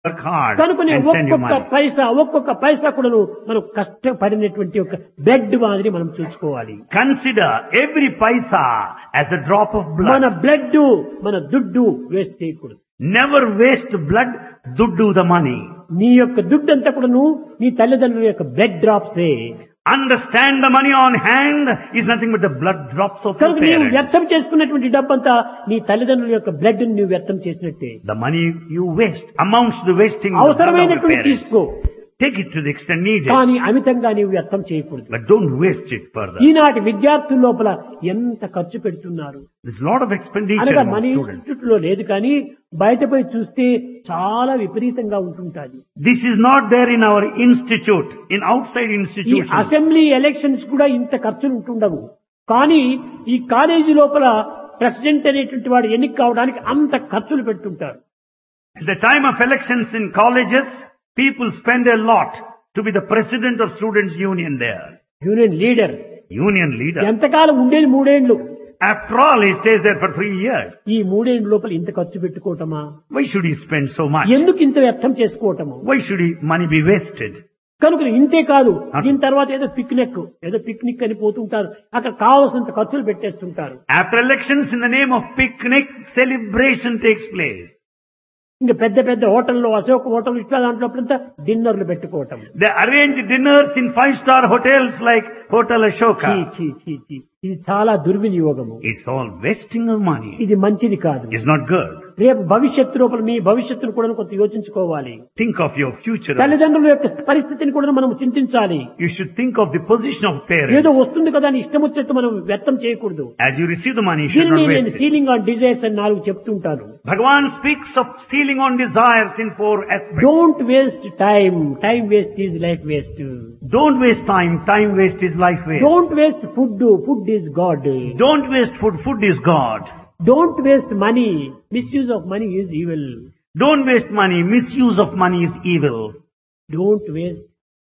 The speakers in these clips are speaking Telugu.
work hard కనుకనే and send you ఒక్కొక్క money. పైసా ఒక్కొక్క పైసా కూడాను మనం కష్టపడినటువంటి ఒక బెడ్ మాదిరి మనం చూసుకోవాలి Consider every paisa as a drop of మన blood. బ్లడ్ మన దుడ్డు వేస్ట్ చేయకూడదు Never waste blood, do the money. నీ యొక్క దుడ్డు అంతా కూడాను నీ తల్లిదండ్రుల యొక్క బ్లడ్ డ్రాప్సే Understand the money on hand is nothing but the blood drops of your కనుక నీవు parents. వ్యర్థం చేసుకున్నటువంటి డబ్బంతా నీ తల్లిదండ్రుల యొక్క బ్లడ్ నువ్వు వ్యర్థం చేసినట్టే The money you waste amounts to the wasting the blood of your అవసరమైనటువంటి parents. తీసుకో Take it to the extent needed, కానీ అమితంగా నీవు వ్యర్థం చేయకూడదు but don't waste it further. ఈనాటి విద్యార్థుల లోపల ఎంత ఖర్చు పెడుతున్నారు There's a lot of expenditure అనగా among మన students. ఇన్స్టిట్యూట్ లో లేదు కానీ బయటపై చూస్తే చాలా విపరీతంగా ఉంటుంటాది This is not there in our institute, in outside ఈ institutions. అసెంబ్లీ ఎలక్షన్స్ కూడా ఇంత ఖర్చులు ఉంటుండవు కానీ ఈ కాలేజీ లోపల ప్రెసిడెంట్ అనేటువంటి వాడు ఎన్నిక కావడానికి అంత ఖర్చులు పెడుతుంటారు At the time of elections in colleges, people spend a lot to be the president of students union there. Union leader Union leader. ఎంతకాలం ఉండేది మూడేండ్లు After all, he stays there for three years. ఈ మూడేండ్ల లోపల ఇంత ఖర్చు పెట్టుకోవటమా Why should he spend so much? ఎందుకు ఇంత వ్యర్థం చేసుకోవటము Why should he, money be wasted? కనుక ఇంతే కాదు దీని తర్వాత ఏదో పిక్నిక్ ఏదో పిక్నిక్ అని పోతుంటారు అక్కడ కావాల్సినంత ఖర్చులు పెట్టేస్తుంటారు After elections, in the name of picnic, celebration takes place. ఇంకా పెద్ద పెద్ద హోటల్లో అశోక్ హోటల్ ఇట్లా దాంట్లో అప్పుడంతా డిన్నర్లు పెట్టుకోవటం They arrange dinners in five-star hotels like Hotel చీ, Ashoka. చీ, చీ, చీ. ఇది చాలా దుర్వినియోగము It's all wasting of money. ఇది మంచిది కాదు It's not good. రేపు భవిష్యత్తు లోపల మీ భవిష్యత్తును కూడా కొంత యోచించుకోవాలి Think of your future. తల్లిదండ్రుల యొక్క పరిస్థితిని కూడా మనం చింతించాలి You should think of the position of ఏదో parents. వస్తుంది కదా అని ఇష్టం వచ్చినట్టు మనం వ్యర్థం చేయకూడదు As you receive the money, you should దీనిని not నేను waste it. Ceiling on desires అని నాలుగు చెప్తుంటాను Bhagavan speaks of sealing on desires in four aspects. Don't waste time time waste is life waste Don't waste time. Time waste is life waste. Don't waste food food is God Don't waste food. Food is God. Don't waste money misuse of money is evil Don't waste money. Misuse of money is evil. Don't waste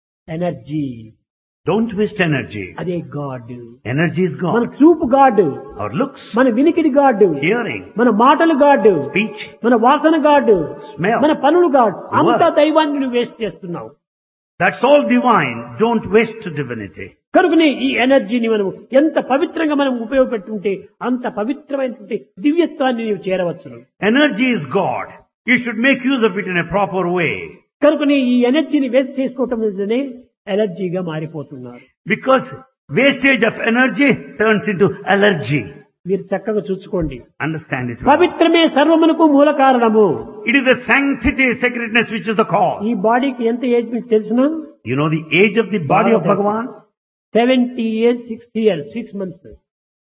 energy Don't waste energy. అదే గాడ్ Energy is మన God. చూపు గాడ్ Our looks, మన వినికిడి గాడ్ hearing, మన మాటలు గాడ్ speech, మన వాసన గాడ్ smell. మన పనులు గాడ్ అంతా Word. దైవాన్ని నువ్వు వేస్ట్ చేస్తున్నావు That's all divine. Don't waste divinity. కనుకనే ఈ ఎనర్జీని మనం ఎంత పవిత్రంగా మనం ఉపయోగపెట్టుంటే అంత పవిత్రమైనటువంటి దివ్యత్వాన్ని నీవు చేరవచ్చును Energy is God. You should make use of it in a proper way. కనుకనే ఈ ఎనర్జీని వేస్ట్ చేసుకోవటం నిజమే ఎలర్జీగా మారిపోతున్నారు Because wastage of energy turns into allergy. మీరు చక్కగా చూసుకోండి Understand it. పవిత్రమే సర్వమునకు మూల కారణము It is the sanctity, sacredness which is the cause. ఈ బాడీకి ఎంత ఏజ్ మీకు తెలిసిన You know the age of the body of Bhagavan? Seventy years six years six months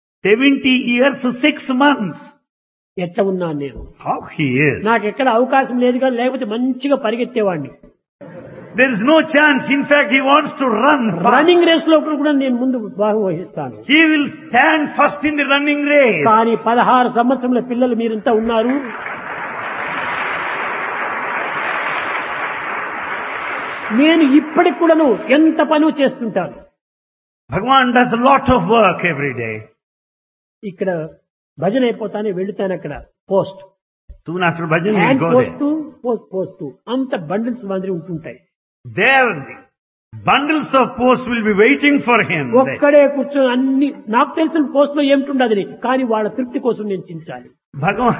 70 years, 6 months. ఎట్లా ఉన్నాను నేను How he is. నాకు ఎక్కడ అవకాశం లేదు కానీ లేకపోతే మంచిగా పరిగెత్తేవాడిని There is no chance. In fact, he wants to run fast. Running race లో కూడా నేను ముందు భాగం వహిస్తాను He will stand first in the running race. కానీ పదహారు సంవత్సరముల పిల్లలు మీరంతా ఉన్నారు నేను ఇప్పటికి కూడాను ఎంత పని చేస్తుంటాను Bhagavan does a lot of work every day. ఇక్కడ భజన అయిపోతానే వెళుతాను అక్కడ post Soon after bhajan, he hand will go post there. Post post అంత బండిల్స్ మాదిరి ఉంటుంటాయి There, bundles of posts will be waiting for him. there. ఒక్కడే కూర్చొని అన్ని నాకు తెలిసిన పోస్ట్ లో ఏమిటుండదని కానీ వాళ్ళ తృప్తి కోసం నేను చించాలి Bhagavan.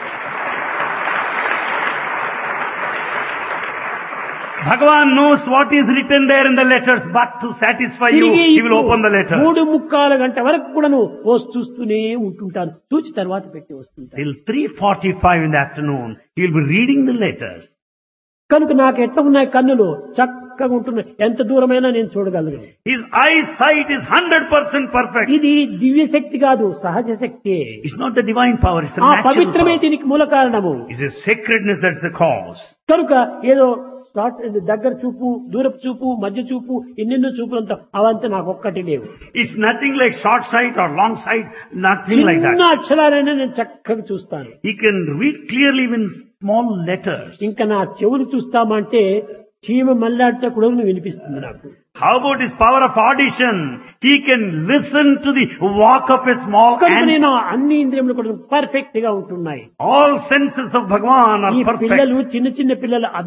Bhagavan knows what is written there in the letters, but to satisfy you, తిరిగి he will ఇప్పుడు open the letter. మూడు ముక్కాల గంట వరకు కూడాను పోస్ట్ చూస్తూనే ఉంటుంటాను చూచి తర్వాత పెట్టి వస్తుంటాను Till 3.45 in the afternoon, he will be reading the letters. కనుక నాకు ఎట్లా ఉన్నాయి కన్నులు చక్కగా ఉంటున్నాయి ఎంత దూరమైనా నేను చూడగలను His eyesight is 100% perfect. ఇది దివ్య శక్తి కాదు సహజ శక్తి It's not the divine power, it's the ఆ natural పవిత్రమే power. దీనికి మూల కారణము It's the sacredness that's the cause. కనుక ఏదో షార్ట్ దగ్గర చూపు దూరపు చూపు మధ్య చూపు ఎన్నెన్నో చూపులంతా అవంతా నాకు ఒక్కటి లేవు It's nothing like short sight or long sight, nothing like చిన్న that. అక్షరాలైనా నేను చక్కగా చూస్తాను He can read clearly even small letters. ఇంకా నా చెవులు చూస్తామంటే చీమ మల్లాడితే కూడా వినిపిస్తుంది నాకు How about his power of audition? He can listen to the walk of a small కనుక ant. నేను అన్ని ఇంద్రియములు కూడా పర్ఫెక్ట్ గా ఉంటున్నాయి All senses of Bhagavan ఈ are perfect. పిల్లలు చిన్న చిన్న పిల్లలు